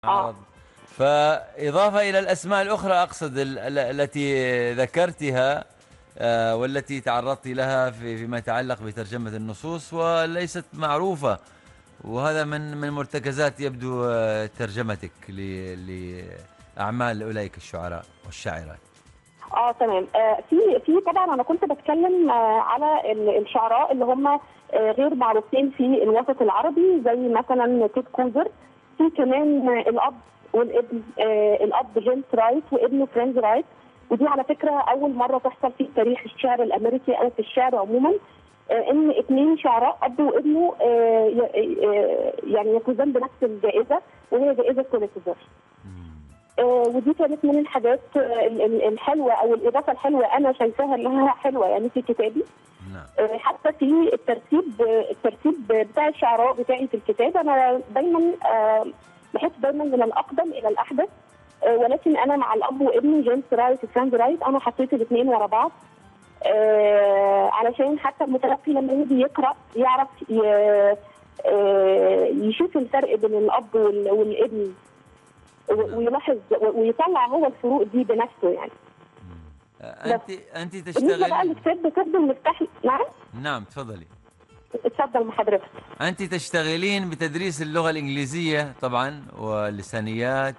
عرض فإضافة إلى الأسماء الأخرى أقصد ال- ال- التي ذكرتها آه، والتي تعرضت لها في فيما يتعلق بترجمة النصوص وليست معروفة وهذا من من مرتكزات يبدو آه، ترجمتك ل- لأعمال أولئك الشعراء والشاعرات اه تمام آه في في طبعا انا كنت بتكلم آه على ال- الشعراء اللي هم آه غير معروفين في الوسط العربي زي مثلا تيد كوزر في كمان آه الاب والابن آه الاب جيمس رايت وابنه فرينز رايت ودي على فكره اول مره تحصل في تاريخ الشعر الامريكي او في الشعر عموما آه ان اثنين شعراء اب وابنه آه ي- آه يعني يفوزان بنفس الجائزه وهي جائزه بوليتزر آه، ودي كانت من الحاجات آه، ال- ال- الحلوه او الاضافه الحلوه انا شايفاها انها حلوه يعني في كتابي نعم آه، حتى في الترتيب آه، الترتيب بتاع الشعراء بتاعي في الكتاب انا دايما آه، بحس دايما من الاقدم الى الاحدث آه، ولكن انا مع الاب وابني جيمس رايت وفرانز رايت انا حطيت الاثنين ورا بعض آه، علشان حتى المتلقي لما يجي يقرا يعرف ي- آه، يشوف الفرق بين الاب وال- والابن و- ويلاحظ و- ويطلع هو الفروق دي بنفسه يعني آه، أنت أنت بالنسبه بقى تشتغل للكتاب بتفضل مفتاح نعم نعم تفضلي اتفضل مع حضرتك أنت تشتغلين بتدريس اللغة الإنجليزية طبعا واللسانيات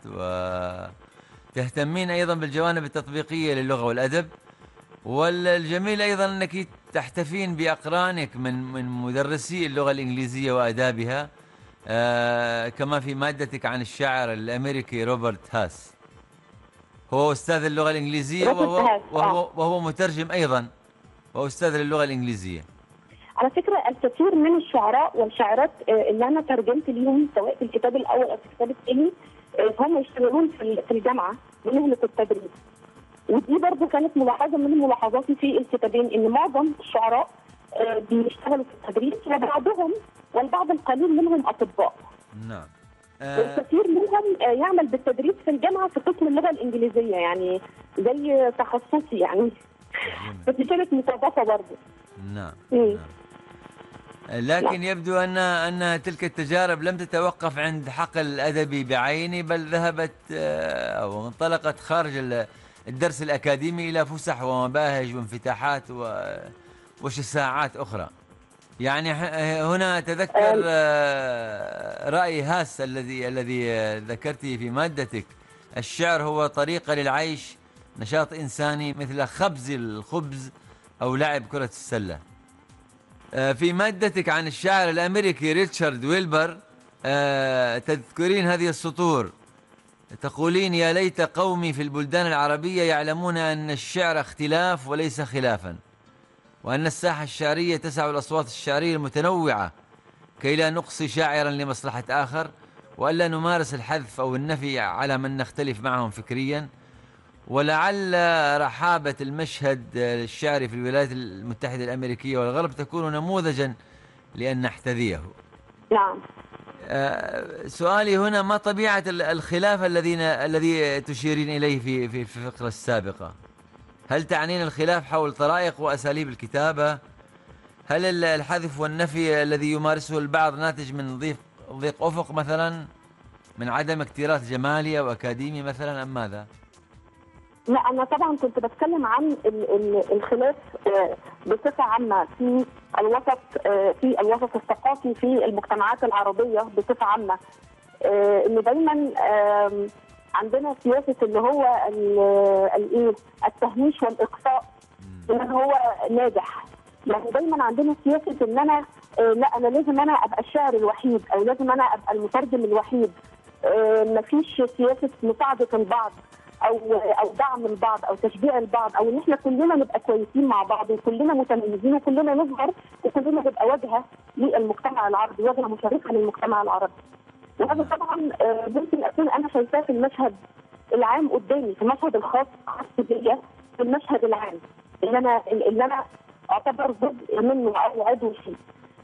وتهتمين أيضا بالجوانب التطبيقية للغة والأدب والجميل أيضا أنك تحتفين بأقرانك من من مدرسي اللغة الإنجليزية وآدابها آه كما في مادتك عن الشاعر الأمريكي روبرت هاس هو أستاذ اللغة الإنجليزية روبرت وهو, هاس، وهو, آه. وهو مترجم أيضا وهو أستاذ للغة الإنجليزية على فكره الكثير من الشعراء والشاعرات آه، اللي انا ترجمت ليهم سواء في الكتاب الاول او في الكتاب الثاني آه، هم يشتغلون في ال- في الجامعه بمهنه التدريس ودي برضو كانت ملاحظه من ملاحظاتي في الكتابين ان معظم الشعراء آه، بيشتغلوا في التدريس وبعضهم والبعض القليل منهم اطباء نعم آه والكثير منهم آه، يعمل بالتدريس في الجامعه في قسم اللغه الانجليزيه يعني زي تخصصي يعني بس دي كانت مستضافه برضه نعم مم. نعم. لكن يبدو ان ان تلك التجارب لم تتوقف عند حقل الادبي بعينه بل ذهبت آه، او انطلقت خارج ال- الدرس الاكاديمي الى فسح ومباهج وانفتاحات و- وشساعات اخرى. يعني ح- هنا اتذكر آه، راي هاس الذي الذي آه، ذكرته في مادتك الشعر هو طريقه للعيش نشاط انساني مثل خبز الخبز او لعب كره السله. آه، في مادتك عن الشاعر الامريكي ريتشارد ويلبر آه، تذكرين هذه السطور تقولين يا ليت قومي في البلدان العربيه يعلمون ان الشعر اختلاف وليس خلافا وان الساحه الشعريه تسع الاصوات الشعريه المتنوعه كي لا نقصي شاعرا لمصلحه اخر والا نمارس الحذف او النفي على من نختلف معهم فكريا ولعل رحابة المشهد الشعري في الولايات المتحدة الأمريكية والغرب تكون نموذجا لأن نحتذيه نعم آه، سؤالي هنا ما طبيعة ال- الخلاف الذين الذي تشيرين إليه في في في الفقرة السابقة هل تعنين الخلاف حول طرائق وأساليب الكتابة هل ال- الحذف والنفي الذي يمارسه البعض ناتج من ضيق ضيق أفق مثلا من عدم اكتراث جمالي أو أكاديمي مثلا أم ماذا؟ لا انا طبعا كنت بتكلم عن ال- ال- الخلاف آه، بصفه عامه في الوسط آه، في الوسط الثقافي في المجتمعات العربيه بصفه عامه آه، ان دايما آم، عندنا سياسه اللي هو ال- الايه التهميش والاقصاء ان هو ناجح يعني دايما عندنا سياسه ان انا آه، لا انا لازم انا ابقى الشاعر الوحيد او لازم انا ابقى المترجم الوحيد آه، مفيش سياسه مساعده البعض او او دعم البعض او تشجيع البعض او ان احنا كلنا نبقى كويسين مع بعض وكلنا متميزين وكلنا نظهر وكلنا نبقى واجهه للمجتمع العربي واجهه مشرفه للمجتمع العربي وهذا طبعا آه، ممكن اكون انا شايفاه في المشهد العام قدامي في المشهد الخاص خاص بيا في المشهد العام اللي انا اللي انا اعتبر جزء منه او عضو فيه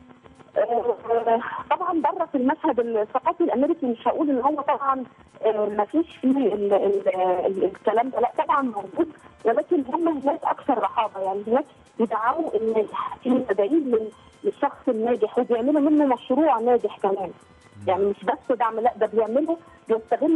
آه، طبعا بره في المشهد الثقافي الامريكي مش هقول ان هو طبعا ما فيش فيه ال- ال- ال- الكلام ده لا طبعا موجود ولكن هم هناك اكثر رحابه يعني هناك يدعموا الناجح في مدعين لل- للشخص الناجح وبيعملوا منه مشروع ناجح كمان يعني مش بس دعم لا ده بيعمله بيستغل